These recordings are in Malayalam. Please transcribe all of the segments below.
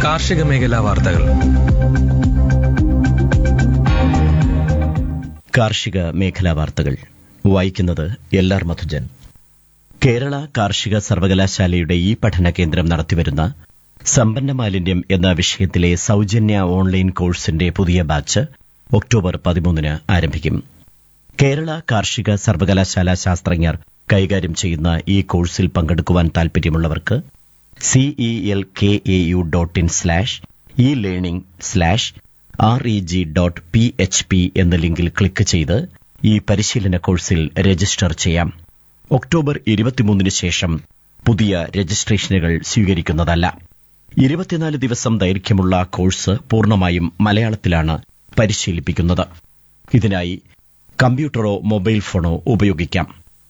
കാർഷിക മേഖലാ വാർത്തകൾ കാർഷിക മേഖലാ വാർത്തകൾ വായിക്കുന്നത് എൽ ആർ മധുജൻ കേരള കാർഷിക സർവകലാശാലയുടെ ഈ പഠന കേന്ദ്രം നടത്തിവരുന്ന സമ്പന്ന മാലിന്യം എന്ന വിഷയത്തിലെ സൌജന്യ ഓൺലൈൻ കോഴ്സിന്റെ പുതിയ ബാച്ച് ഒക്ടോബർ പതിമൂന്നിന് ആരംഭിക്കും കേരള കാർഷിക സർവകലാശാല ശാസ്ത്രജ്ഞർ കൈകാര്യം ചെയ്യുന്ന ഈ കോഴ്സിൽ പങ്കെടുക്കുവാൻ താൽപര്യമുള്ളവർക്ക് C E L K A U dot in slash E learning slash R E G dot P H P എന്ന ലിങ്കിൽ ക്ലിക്ക് ചെയ്ത് ഈ പരിശീലന കോഴ്സിൽ രജിസ്റ്റർ ചെയ്യാം ഒക്ടോബർ ഇരുപത്തിമൂന്നിന് ശേഷം പുതിയ രജിസ്ട്രേഷനുകൾ സ്വീകരിക്കുന്നതല്ല ഇരുപത്തിനാല് ദിവസം ദൈർഘ്യമുള്ള കോഴ്സ് പൂർണ്ണമായും മലയാളത്തിലാണ് പരിശീലിപ്പിക്കുന്നത് ഇതിനായി കമ്പ്യൂട്ടറോ മൊബൈൽ ഫോണോ ഉപയോഗിക്കാം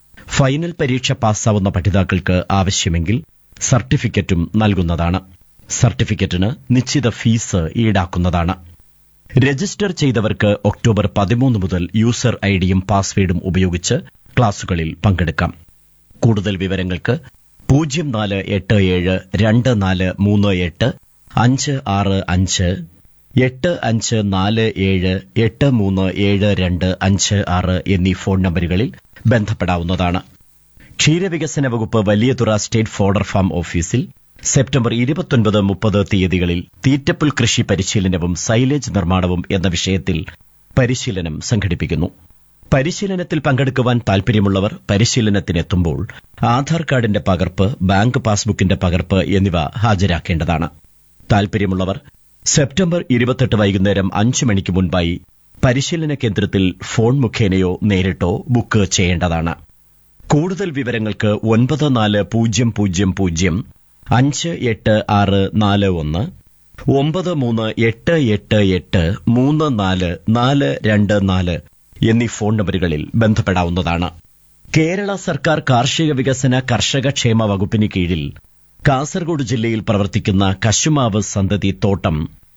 ഫൈനൽ പരീക്ഷ പാസ്സാവുന്ന പഠിതാക്കൾക്ക് ആവശ്യമെങ്കിൽ സർട്ടിഫിക്കറ്റും നൽകുന്നതാണ് സർട്ടിഫിക്കറ്റിന് നിശ്ചിത ഫീസ് ഈടാക്കുന്നതാണ് രജിസ്റ്റർ ചെയ്തവർക്ക് ഒക്ടോബർ പതിമൂന്ന് മുതൽ യൂസർ ഐഡിയും പാസ്വേഡും ഉപയോഗിച്ച് ക്ലാസുകളിൽ പങ്കെടുക്കാം കൂടുതൽ വിവരങ്ങൾക്ക് പൂജ്യം നാല് എട്ട് ഏഴ് രണ്ട് നാല് മൂന്ന് എട്ട് അഞ്ച് ആറ് അഞ്ച് എട്ട് അഞ്ച് നാല് ഏഴ് എട്ട് മൂന്ന് ഏഴ് രണ്ട് അഞ്ച് ആറ് എന്നീ ഫോൺ നമ്പറുകളിൽ ബന്ധപ്പെടാവുന്നതാണ് ക്ഷീരവികസന വകുപ്പ് വലിയതുറ സ്റ്റേറ്റ് ഫോഡർ ഫാം ഓഫീസിൽ സെപ്റ്റംബർ ഇരുപത്തൊൻപത് മുപ്പത് തീയതികളിൽ തീറ്റപ്പുൽ കൃഷി പരിശീലനവും സൈലേജ് നിർമ്മാണവും എന്ന വിഷയത്തിൽ പരിശീലനം സംഘടിപ്പിക്കുന്നു പരിശീലനത്തിൽ പങ്കെടുക്കുവാൻ താൽപര്യമുള്ളവർ പരിശീലനത്തിനെത്തുമ്പോൾ ആധാർ കാർഡിന്റെ പകർപ്പ് ബാങ്ക് പാസ്ബുക്കിന്റെ പകർപ്പ് എന്നിവ ഹാജരാക്കേണ്ടതാണ് താൽപര്യമുള്ളവർ സെപ്റ്റംബർ ഇരുപത്തെട്ട് വൈകുന്നേരം അഞ്ച് മണിക്ക് മുൻപായി പരിശീലന കേന്ദ്രത്തിൽ ഫോൺ മുഖേനയോ നേരിട്ടോ ബുക്ക് ചെയ്യേണ്ടതാണ് കൂടുതൽ വിവരങ്ങൾക്ക് ഒൻപത് നാല് പൂജ്യം പൂജ്യം പൂജ്യം അഞ്ച് എട്ട് ആറ് നാല് ഒന്ന് ഒമ്പത് മൂന്ന് എട്ട് എട്ട് എട്ട് മൂന്ന് നാല് നാല് രണ്ട് നാല് എന്നീ ഫോൺ നമ്പറുകളിൽ ബന്ധപ്പെടാവുന്നതാണ് കേരള സർക്കാർ കാർഷിക വികസന കർഷക ക്ഷേമ വകുപ്പിന് കീഴിൽ കാസർഗോഡ് ജില്ലയിൽ പ്രവർത്തിക്കുന്ന കശുമാവ് സന്തതി തോട്ടം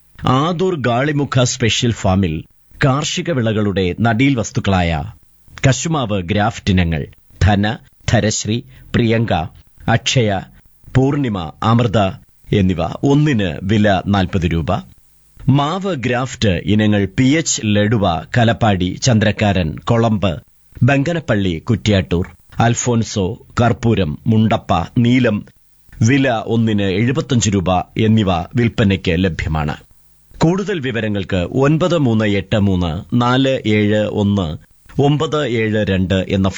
ആദൂർ ഗാളിമുഖ സ്പെഷ്യൽ ഫാമിൽ കാർഷിക വിളകളുടെ നടീൽ വസ്തുക്കളായ കശുമാവ് ഗ്രാഫ്റ്റ് ഇനങ്ങൾ ധന ധരശ്രീ പ്രിയങ്ക അക്ഷയ പൂർണിമ അമൃത എന്നിവ ഒന്നിന് വില നാൽപ്പത് രൂപ മാവ് ഗ്രാഫ്റ്റ് ഇനങ്ങൾ പി എച്ച് ലഡുവ കലപ്പാടി ചന്ദ്രക്കാരൻ കൊളമ്പ് ബങ്കനപ്പള്ളി കുറ്റ്യാട്ടൂർ അൽഫോൻസോ കർപ്പൂരം മുണ്ടപ്പ നീലം വില ഒന്നിന് എഴുപത്തഞ്ച് രൂപ എന്നിവ വിൽപ്പനയ്ക്ക് ലഭ്യമാണ് കൂടുതൽ വിവരങ്ങൾക്ക് ഒൻപത് മൂന്ന് എട്ട് മൂന്ന് നാല് ഏഴ് ഒന്ന് ഒമ്പത് ഏഴ് രണ്ട് എന്ന